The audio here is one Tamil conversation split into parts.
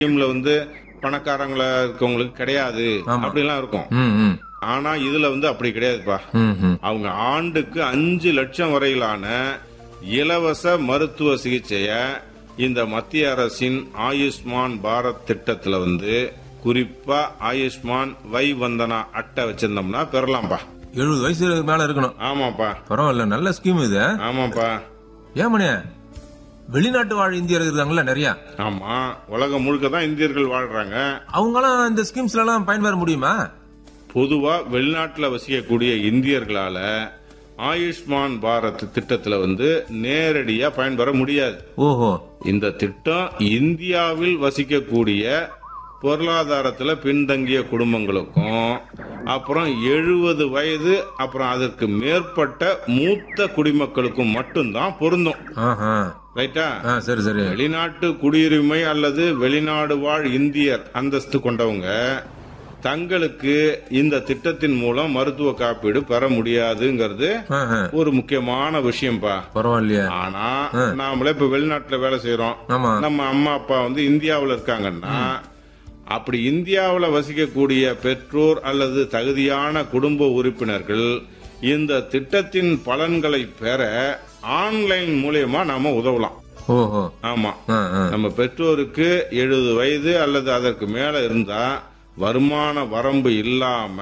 ஸ்கீம்ல வந்து பணக்காரங்கள இருக்கவங்களுக்கு கிடையாது ஆமா. அப்படிலாம் இருக்கும் ம் ம் ஆனா இதுல வந்து அப்படி கிடையாதுப்பா ம் ம் அவங்க ஆண்டுக்கு அஞ்சு லட்சம் வரையிலான இலவச மருத்துவ சிகிச்சைய இந்த மத்திய அரசின் ஆயுஷ்மான் பாரத் திட்டத்துல வந்து குறிப்பா ஆயுஷ்மான் வை வந்தனா அட்டை வச்சிருந்தோம்னா பெறலாம்ப்பா எழுபது வயசு மேல இருக்கணும் ஆமாப்பா பரவாயில்ல நல்ல ஸ்கீம் இது ஆமாப்பா ஏமனே வெளிநாட்டு வாழ் இந்தியர் இருக்காங்கல்ல நிறைய ஆமா உலகம் முழுக்க தான் இந்தியர்கள் வாழ்றாங்க அவங்களாம் இந்த ஸ்கீம்ஸ்ல எல்லாம் பயன்பெற முடியுமா பொதுவா வெளிநாட்டுல வசிக்கக்கூடிய இந்தியர்களால ஆயுஷ்மான் பாரத் திட்டத்துல வந்து நேரடியா பயன்பெற முடியாது ஓஹோ இந்த திட்டம் இந்தியாவில் வசிக்கக்கூடிய பொருளாதாரத்துல பின்தங்கிய குடும்பங்களுக்கும் அப்புறம் எழுபது வயது அப்புறம் அதற்கு மேற்பட்ட மூத்த குடிமக்களுக்கும் மட்டும்தான் பொருந்தும் ஆஹா ரைட்டா ஆ சரி சரி வெளிநாட்டு குடியுரிமை அல்லது வெளிநாடு வாழ் இந்தியர் அந்தஸ்து கொண்டவங்க தங்களுக்கு இந்த திட்டத்தின் மூலம் மருத்துவ காப்பீடு பெற முடியாதுங்கிறது ஆஹா. ஒரு முக்கியமான விஷயம்பா பரவாயில்லையே ஆனா நாமளே இப்ப வெளிநாட்டுல வேலை செய்யறோம் ஆமா நம்ம அம்மா அப்பா வந்து இந்தியாவுல இருக்காங்கன்னா அப்படி இந்தியாவுல வசிக்கக்கூடிய பெற்றோர் அல்லது தகுதியான குடும்ப உறுப்பினர்கள் இந்த திட்டத்தின் பலன்களை பெற ஆன்லைன் மூலியமா நாம உதவலாம் ஓஹோ ஆமா ஆ, ஆ. நம்ம பெற்றோருக்கு எழுபது வயது அல்லது அதற்கு மேல இருந்தா வருமான வரம்பு இல்லாம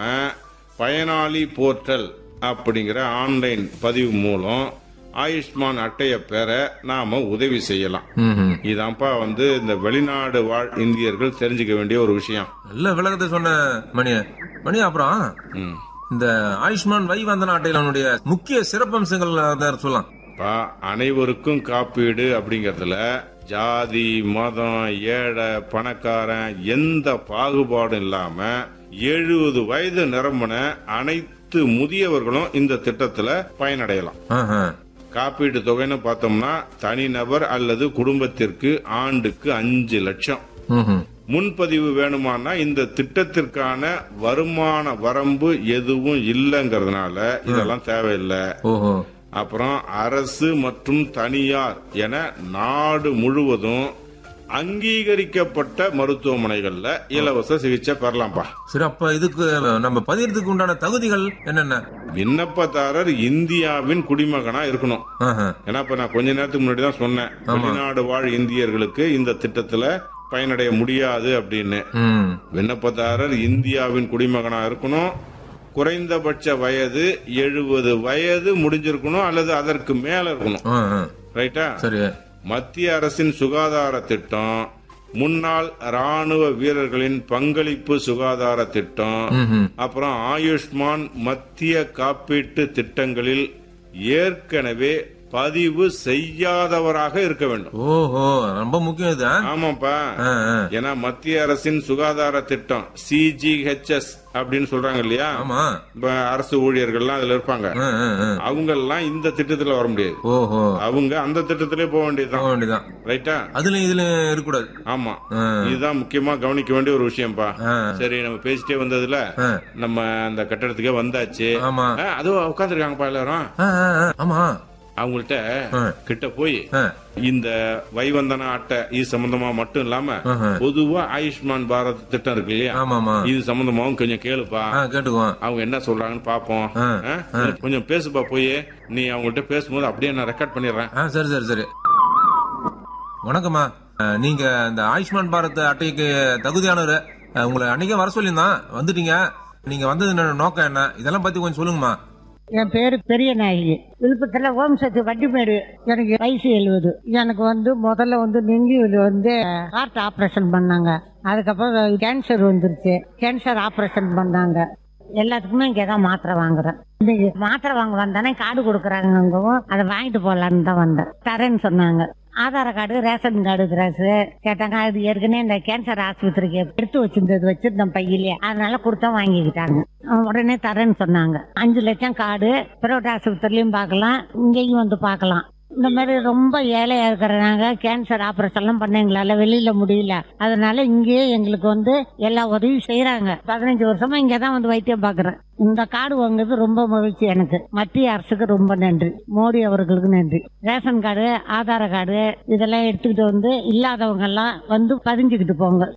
பயனாளி போர்ட்டல் அப்படிங்கிற ஆன்லைன் பதிவு மூலம் ஆயுஷ்மான் அட்டையை பெற நாம உதவி செய்யலாம் ம், ம். இதான்ப்பா வந்து இந்த வெளிநாடு வாழ் இந்தியர்கள் தெரிஞ்சுக்க வேண்டிய ஒரு விஷயம் நல்ல விளக்கத்தை சொன்ன மணி மணி அப்புறம் ம். இந்த ஆயுஷ்மான் வை வந்தன அட்டையினுடைய முக்கிய சிறப்பம்சங்கள் அதான் சொல்லலாம் பா அனைவருக்கும் காப்பீடு அப்படிங்கறதுல ஜாதி மதம் ஏழை பணக்காரன் எந்த பாகுபாடும் இல்லாம எழுபது வயது நிரம்பின அனைத்து முதியவர்களும் இந்த திட்டத்துல பயனடையலாம் ஆஹா. காப்பீட்டு தொகைன்னு பார்த்தோம்னா தனிநபர் அல்லது குடும்பத்திற்கு ஆண்டுக்கு அஞ்சு லட்சம் ம்ஹும். முன்பதிவு வேணுமானா இந்த திட்டத்திற்கான வருமான வரம்பு எதுவும் இல்லைங்கிறதுனால இதெல்லாம் தேவையில்லை ஓஹோ அப்புறம் அரசு மற்றும் தனியார் என நாடு முழுவதும் அங்கீகரிக்கப்பட்ட மருத்துவமனைகள்ல இலவச சிகிச்சை பெறலாம்ப்பா சரி அப்ப இதுக்கு நம்ம பதியறதுக்கு உண்டான தகுதிகள் என்னென்ன விண்ணப்பதாரர் இந்தியாவின் குடிமகனா இருக்கணும் ஆஹா. ஏன்னா இப்ப நான் கொஞ்ச நேரத்துக்கு முன்னாடி தான் சொன்னேன் வெளிநாடு வாழ் இந்தியர்களுக்கு இந்த திட்டத்துல பயனடைய முடியாது அப்படின்னு ம். விண்ணப்பதாரர் இந்தியாவின் குடிமகனா இருக்கணும் குறைந்தபட்ச வயது எழுபது வயது முடிஞ்சிருக்கணும் அல்லது அதற்கு மேல இருக்கணும் ஆ, ஆ. ரைட்டா சரி மத்திய அரசின் சுகாதார திட்டம் முன்னாள் ராணுவ வீரர்களின் பங்களிப்பு சுகாதார திட்டம் ம்ஹும். அப்புறம் ஆயுஷ்மான் மத்திய காப்பீட்டு திட்டங்களில் ஏற்கனவே பதிவு செய்யாதவராக இருக்க வேண்டும் ஓஹோ ரொம்ப முக்கியம் இது ஆ? ஆமாப்பா ஆ, ஆ. ஏன்னா மத்திய அரசின் சுகாதார திட்டம் சிஜிஹெச்எஸ் அப்படின்னு சொல்றாங்க இல்லையா ஆமா இப்ப அரசு ஊழியர்கள்லாம் அதுல இருப்பாங்க ஆ, ஆ, ஆ. அவங்க எல்லாம் இந்த திட்டத்துல வர முடியாது ஓஹோ அவங்க அந்த திட்டத்திலே போக வேண்டியதுதான் போக வேண்டியதான் ரைட்டா அதுலயும் இதுலயும் இருக்கக்கூடாது ஆமா ஆ. இதுதான் முக்கியமா கவனிக்க வேண்டிய ஒரு விஷயம்ப்பா ஆ. சரி நம்ம பேசிட்டே வந்ததுல ஆ. நம்ம அந்த கட்டடத்துக்கே வந்தாச்சு ஆமா ஆ, அதுவும் உட்காந்துருக்காங்கப்பா எல்லாரும் ஆ, ஆ, ஆ. ஆமா அவங்கள்ட்ட ஆ. கிட்ட போய் ஆ. இந்த வைவந்தன அட்டை இது சம்பந்தமா மட்டும் இல்லாம ஆஹா. பொதுவா ஆயுஷ்மான் பாரத் திட்டம் இருக்கு இல்லையா ஆமா ஆமா இது சம்பந்தமாவும் கொஞ்சம் கேளுப்பா ஆ கேட்டுக்குவோம் அவங்க என்ன சொல்றாங்கன்னு பாப்போம் ஆ. ஆ? கொஞ்சம் பேசுப்பா போய் நீ அவங்கள்ட்ட பேசும்போது அப்படியே நான் ரெக்கார்ட் பண்ணிடுறேன் ஆ சரி சரி சரி வணக்கம்மா அஹ், நீங்க இந்த ஆயுஷ்மான் பாரத் அட்டைக்கு தகுதியானவர் அஹ், உங்களை அன்னைக்கே வர சொல்லியிருந்தான் வந்துட்டீங்க நீங்க வந்தது என்ன நோக்கம் என்ன இதெல்லாம் பத்தி கொஞ்சம் சொல்லுங்கம்மா என் பேரு பெரிய நாயகி விழுப்புரத்துல ஓம் சக்தி வட்டிமேடு எனக்கு வயசு எழுபது எனக்கு வந்து முதல்ல வந்து நெஞ்சில் வந்து ஹார்ட் ஆபரேஷன் பண்ணாங்க அதுக்கப்புறம் கேன்சர் வந்துருச்சு கேன்சர் ஆபரேஷன் பண்ணாங்க எல்லாத்துக்குமே இங்கே தான் மாத்திரை வாங்குறேன் இன்னைக்கு மாத்திரை வாங்க வந்தானே கார்டு கொடுக்குறாங்கவும் அதை வாங்கிட்டு போகலான்னு தான் வந்தேன் தரேன்னு சொன்னாங்க ஆதார் கார்டு ரேஷன் கார்டு கிராஸ் கேட்டாங்க அது ஏற்கனவே இந்த கேன்சர் ஆஸ்பத்திரிக்கு எடுத்து வச்சிருந்தது வச்சிருந்தேன் பையிலே அதனால கொடுத்தா வாங்கிக்கிட்டாங்க அஹ் உடனே தரேன்னு சொன்னாங்க அஞ்சு லட்சம் கார்டு பிரைவேட் ஆஸ்பத்திரிலையும் பார்க்கலாம் இங்கேயும் வந்து பார்க்கலாம் இந்த மாதிரி ரொம்ப ஏழையா இருக்கிறனாங்க கேன்சர் ஆபரேஷன் எல்லாம் பண்ண எங்களால வெளியில முடியல அதனால இங்கேயே எங்களுக்கு வந்து எல்லா உதவியும் செய்யறாங்க பதினஞ்சு வருஷமா இங்க தான் வந்து வைத்தியம் பாக்குறேன் இந்த கார்டு வாங்குறது ரொம்ப மகிழ்ச்சி எனக்கு மத்திய அரசுக்கு ரொம்ப நன்றி மோடி அவர்களுக்கு நன்றி ரேஷன் கார்டு ஆதார கார்டு இதெல்லாம் எடுத்துக்கிட்டு வந்து இல்லாதவங்க எல்லாம் வந்து பதிஞ்சுக்கிட்டு போங்க